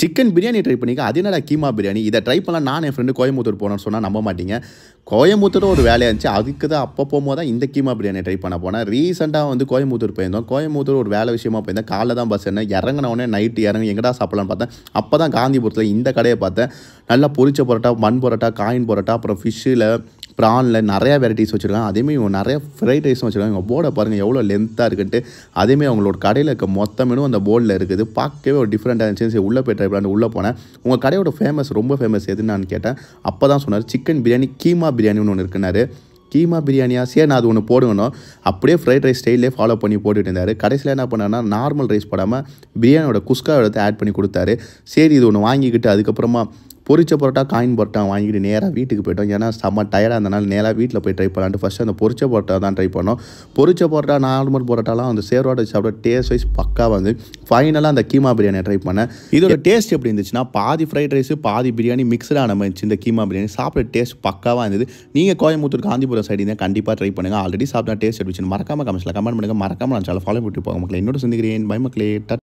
chicken biryani try பண்ணிக்க அது என்னடா கீமா பிரியாணி இதை ட்ரை பண்ணலாம் நான் என் ஃப்ரெண்டு கோயம்புத்தூர் போனேன்னு சொன்னால் நம்ப மாட்டீங்க கோயம்புத்தூர் ஒரு வேலையாக இருந்துச்சு அதுக்கு தான் அப்போ போகும்போது தான் இந்த கீமா பிரியாணி ட்ரை பண்ண போனேன் ரீசெண்டாக வந்து கோயம்புத்தூர் போயிருந்தோம் கோயம்புத்தூர் ஒரு வேலை விஷயமா போயிருந்தேன் காலைல தான் பஸ் என்ன இறங்கின உடனே நைட்டு இறங்கி எங்கடா சாப்பிடலாம்னு பார்த்தேன் அப்போ தான் காந்திபுரத்தில் இந்த கடையை பார்த்தேன் நல்லா பொரிச்ச பரோட்டா மண் பரோட்டா காயின் பரோட்டா அப்புறம் ஃபிஷ்ஷில் ப்ரானில் நிறையா வெரைட்டிஸ் வச்சுருக்காங்க அதேமாதிரி இவங்க நிறைய ஃப்ரைட் ரைஸும் வச்சுருக்காங்க இவங்க போர்டை பாருங்கள் எவ்வளோ லென்த்தாக இருக்குன்ட்டு அதேமாதிரி அவங்களோட கடையில் இருக்க மொத்த மெனு அந்த போர்டில் இருக்குது பார்க்கவே ஒரு டிஃப்ரெண்ட்டாக இருந்துச்சு சரி உள்ளே போய் ட்ரை பண்ணி உள்ளே போனேன் உங்கள் கடையோட ஃபேமஸ் ரொம்ப ஃபேமஸ் எதுன்னு நான் கேட்டேன் அப்போ தான் சொன்னார் சிக்கன் பிரியாணி கீமா பிரியாணின்னு ஒன்று இருக்குனாரு கீமா பிரியாணியா சரி நான் அது ஒன்று போடுங்கணும் அப்படியே ஃப்ரைட் ரைஸ் ஸ்டைலே ஃபாலோ பண்ணி போட்டுட்டு இருந்தார் கடைசியில் என்ன பண்ணார்னா நார்மல் ரைஸ் போடாமல் பிரியாணியோட குஸ்கா எடுத்து ஆட் பண்ணி கொடுத்தாரு சரி இது ஒன்று வாங்கிக்கிட்டு அதுக்கப்புறமா பொரிச்ச பரோட்டா காயின் பரோட்டா வாங்கிட்டு நேராக வீட்டுக்கு போயிட்டோம் ஏன்னா செம்ம டயர்டாக இருந்தனால நேராக வீட்டில் போய் ட்ரை பண்ணலான்ட்டு ஃபஸ்ட்டு அந்த பொரிச்ச பரோட்டா தான் ட்ரை பண்ணோம் பொரிச்ச பரோட்டா நார்மல் பரோட்டாலாம் அந்த சேரோட வச்சு சாப்பிட டேஸ்ட் வைஸ் பக்கா வந்து ஃபைனலாக அந்த கீமா பிரியாணி ட்ரை பண்ணேன் இதோட டேஸ்ட் எப்படி இருந்துச்சுன்னா பாதி ஃப்ரைட் ரைஸ் பாதி பிரியாணி மிக்சடான மாதிரி இருந்துச்சு இந்த கீமா பிரியாணி சாப்பிட டேஸ்ட் பக்காவாக இருந்தது நீங்கள் கோயம்புத்தூர் காந்திபுரம் சைடு இருந்தால் கண்டிப்பாக ட்ரை பண்ணுங்கள் ஆல்ரெடி சாப்பிட்டா டேஸ்ட் எப்படி இருந்துச்சு மறக்காம கமெண்ட்ஸில் கமெண்ட் பண்ணுங்கள் மறக்காம நான் சேனல் ஃபாலோ பண்ணிட்டு போக மக்களே இன்னொரு சந்திக்கிறேன் பை மக்களே